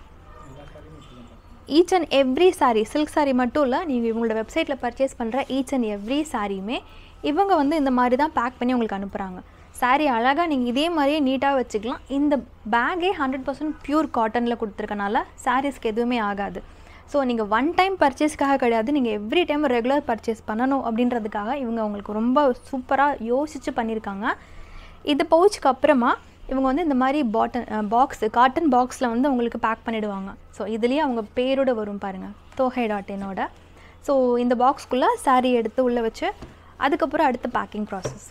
each and every sari silk sari மட்டும் இல்லை நீங்கள் இவங்களோட வெப்சைட்டில் பர்ச்சேஸ் பண்ணுற ஈச் அண்ட் எவ்ரி சாரியுமே இவங்க வந்து இந்த மாதிரி தான் பேக் பண்ணி உங்களுக்கு அனுப்புகிறாங்க சாரீ அழகாக நீங்கள் இதே மாதிரியே நீட்டாக வச்சுக்கலாம் இந்த பேக்கே ஹண்ட்ரட் பர்சன்ட் பியூர் காட்டனில் கொடுத்துருக்கனால சாரீஸ்க்கு எதுவுமே ஆகாது ஸோ நீங்கள் ஒன் டைம் பர்ச்சேஸ்க்காக கிடையாது நீங்கள் எவ்ரி டைம் ரெகுலர் பர்ச்சேஸ் பண்ணணும் அப்படின்றதுக்காக இவங்க உங்களுக்கு ரொம்ப சூப்பராக யோசித்து பண்ணியிருக்காங்க இது பவுச்சுக்கு அப்புறமா இவங்க வந்து இந்த மாதிரி பாட்டன் பாக்ஸ் காட்டன் பாக்ஸில் வந்து உங்களுக்கு பேக் பண்ணிவிடுவாங்க ஸோ இதுலேயே அவங்க பேரோட வரும் பாருங்கள் தோஹை டாட் என்னோட ஸோ இந்த பாக்ஸ்க்குள்ளே சாரீ எடுத்து உள்ளே வச்சு அதுக்கப்புறம் அடுத்த பேக்கிங் ப்ராசஸ்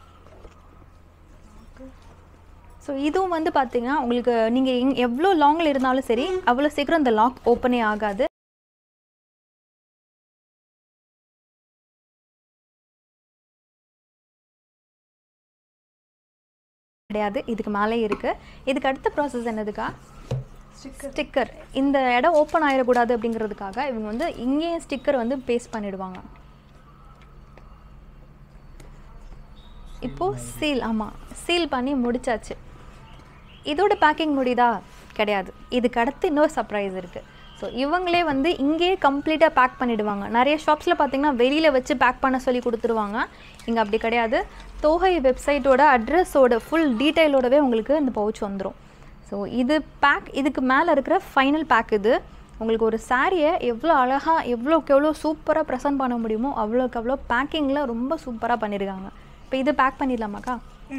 ஸோ இதுவும் வந்து பார்த்தீங்கன்னா உங்களுக்கு நீங்கள் எங் எவ்வளோ லாங்கில் இருந்தாலும் சரி அவ்வளோ சீக்கிரம் இந்த லாக் ஓப்பனே ஆகாது கிடையாது இதுக்கு மேலே இருக்குது இதுக்கு அடுத்த ப்ராசஸ் என்னதுக்கா ஸ்டிக்கர் இந்த இடம் ஓப்பன் ஆகிடக்கூடாது அப்படிங்கிறதுக்காக இவங்க வந்து இங்கேயும் ஸ்டிக்கர் வந்து பேஸ்ட் பண்ணிடுவாங்க இப்போது சீல் ஆமாம் சீல் பண்ணி முடிச்சாச்சு இதோட பேக்கிங் முடியுதா கிடையாது இதுக்கு அடுத்து இன்னொரு சர்ப்ரைஸ் இருக்குது ஸோ இவங்களே வந்து இங்கேயே கம்ப்ளீட்டாக பேக் பண்ணிடுவாங்க நிறைய ஷாப்ஸில் பார்த்தீங்கன்னா வெளியில் வச்சு பேக் பண்ண சொல்லி கொடுத்துருவாங்க இங்கே அப்படி கிடையாது தோகை வெப்சைட்டோட அட்ரஸோட ஃபுல் டீட்டெயிலோடவே உங்களுக்கு இந்த பவுச் வந்துடும் ஸோ இது பேக் இதுக்கு மேலே இருக்கிற ஃபைனல் பேக் இது உங்களுக்கு ஒரு சாரியை எவ்வளோ அழகாக எவ்வளோக்கு எவ்வளோ சூப்பராக ப்ரெசென்ட் பண்ண முடியுமோ அவ்வளோக்கு அவ்வளோ பேக்கிங்கில் ரொம்ப சூப்பராக பண்ணியிருக்காங்க இப்போ இது பேக் பண்ணிடலாமாக்கா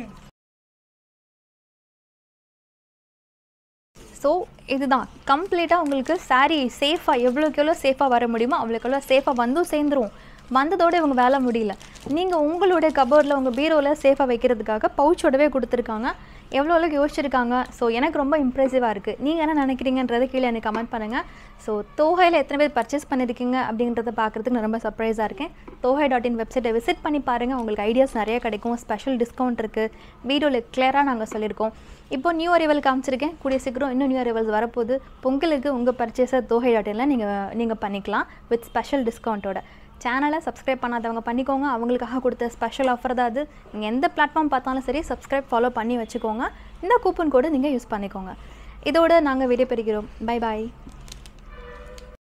ஸோ இதுதான் கம்ப்ளீட்டாக உங்களுக்கு சாரீ சேஃபாக எவ்வளோக்கு எவ்வளோ சேஃபாக வர முடியுமோ அவ்வளோக்கு எவ்வளோ சேஃபாக வந்தும் சேர்ந்துரும் வந்ததோட இவங்க வேலை முடியல நீங்கள் உங்களுடைய கபோர்டில் உங்கள் பீரோவில் சேஃபாக வைக்கிறதுக்காக பவுச்சோடவே கொடுத்துருக்காங்க எவ்வளோ அளவுக்கு யோசிச்சிருக்காங்க ஸோ எனக்கு ரொம்ப இம்ப்ரெசிவாக இருக்குது நீங்கள் என்ன நினைக்கிறீங்கன்றதை கீழே எனக்கு கமெண்ட் பண்ணுங்கள் ஸோ தோகையில் எத்தனை பேர் பர்ச்சேஸ் பண்ணியிருக்கீங்க அப்படின்றத பார்க்குறதுக்கு நான் ரொம்ப சர்ப்ரைஸாக இருக்கேன் தோஹை டாட் இன் வெப்சைட்டை விசிட் பண்ணி பாருங்கள் உங்களுக்கு ஐடியாஸ் நிறைய கிடைக்கும் ஸ்பெஷல் டிஸ்கவுண்ட் இருக்குது வீடியோவில் கிளியராக நாங்கள் சொல்லியிருக்கோம் இப்போ நியூ அரைவல் காமிச்சிருக்கேன் கூடிய சீக்கிரம் இன்னும் நியூ அரைவல்ஸ் வரப்போகுது பொங்கலுக்கு உங்கள் பர்ச்சேஸை தோஹை டாட் இனில் நீங்கள் நீங்கள் பண்ணிக்கலாம் வித் ஸ்பெஷல் டிஸ்கவுண்ட்டோட சேனலை சப்ஸ்கிரைப் பண்ணாதவங்க பண்ணிக்கோங்க அவங்களுக்காக கொடுத்த ஸ்பெஷல் ஆஃபர் தான் அது நீங்கள் எந்த பிளாட்ஃபார்ம் பார்த்தாலும் சரி சப்ஸ்கிரைப் ஃபாலோ பண்ணி வச்சுக்கோங்க இந்த கூப்பன் கோடு நீங்கள் யூஸ் பண்ணிக்கோங்க இதோட நாங்கள் விடைபெறுகிறோம் பை பாய்